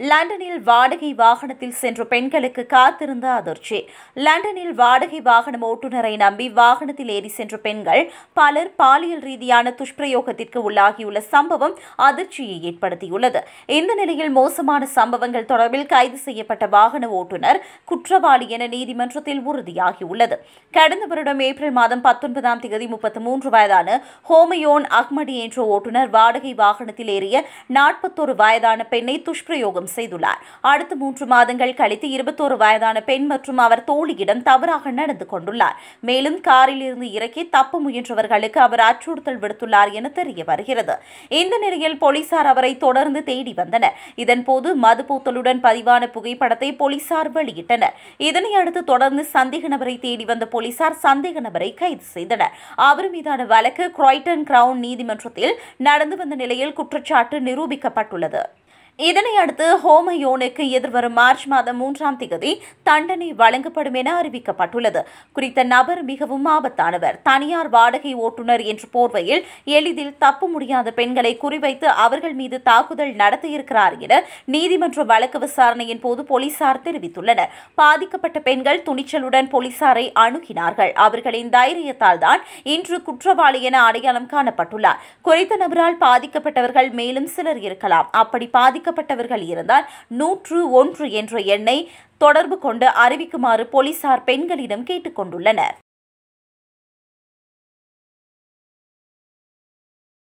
லண்டனில் வாடகை வாகனத்தில் சென்ற பெண்களுக்கு காத்திருந்த அதிர்ச்சி லண்டனில் வாடகை வாகனம் ஓட்டுநரை நம்பி வாகனத்தில் ஏறி சென்ற பெண்கள் பலர் பாலியல் ரீதியான துஷ்பிரயோகத்திற்கு உள்ளாகியுள்ள சம்பவம் அதிர்ச்சியை ஏற்படுத்தியுள்ளது இந்த நிலையில் மோசமான சம்பவங்கள் தொடர்பில் கைது செய்யப்பட்ட வாகன ஓட்டுநர் குற்றவாளி என நீதிமன்றத்தில் உறுதியாகியுள்ளது கடந்த வருடம் ஏப்ரல் மாதம் பத்தொன்பதாம் தேதி முப்பத்தி மூன்று வயதான ஹோமயோன் அஹ்மடி என்ற ஓட்டுநர் வாடகை வாகனத்தில் ஏறிய நாற்பத்தோரு வயதான பெண்ணை துஷ்பிரயோகம் செய்துள்ளார் அடுத்த மூன்று மாதங்கள் கழித்து இருபத்தோரு வயதான பெண் மற்றும் அவர் தோழியிடம் தவறாக நடந்து கொண்டுள்ளார் மேலும் காரில் இருந்து இறக்கி தப்ப முயன்றவர்களுக்கு அவர் அச்சுறுத்தல் விடுத்துள்ளார் என தெரிய வருகிறது இந்த நிலையில் போலீசார் அவரை தொடர்ந்து தேடி வந்தனர் இதன்போது மதுபோத்தலுடன் பதிவான புகைப்படத்தை போலீசார் வெளியிட்டனர் இதனை அடுத்து தொடர்ந்து சந்தேக நபரை தேடி வந்த போலீசார் சந்தேக நபரை கைது செய்தனர் அவர் மீதான வழக்கு கிராய்டன் கிரவுன் நீதிமன்றத்தில் நடந்து வந்த நிலையில் குற்றச்சாட்டு நிரூபிக்கப்பட்டுள்ளது இதனை அடுத்து ஹோமயோனுக்கு எதிர்வரும் மார்ச் மாதம் மூன்றாம் தேதி தண்டனை வழங்கப்படும் என அறிவிக்கப்பட்டுள்ளது குறித்த நபர் மிகவும் ஆபத்தானவர் தனியார் வாடகை ஓட்டுநர் என்ற போர்வையில் எளிதில் தப்ப முடியாத பெண்களை குறிவைத்து அவர்கள் மீது தாக்குதல் நடத்தியிருக்கிறார் என நீதிமன்ற வழக்கு விசாரணையின் போது போலீசார் தெரிவித்துள்ளனர் பாதிக்கப்பட்ட பெண்கள் துணிச்சலுடன் போலீசாரை அணுகினார்கள் அவர்களின் தைரியத்தால் தான் இன்று குற்றவாளி என அடையாளம் காணப்பட்டுள்ளார் குறித்த நபரால் பாதிக்கப்பட்டவர்கள் மேலும் சிலர் இருக்கலாம் அப்படி பாதிக்க பாதிக்கப்பட்டவர்கள் இருந்தால் நூற்று ஒன்று என்ற எண்ணை தொடர்பு கொண்டு அறிவிக்குமாறு போலீசார் பெண்களிடம் கேட்டுக் கொண்டுள்ளனர்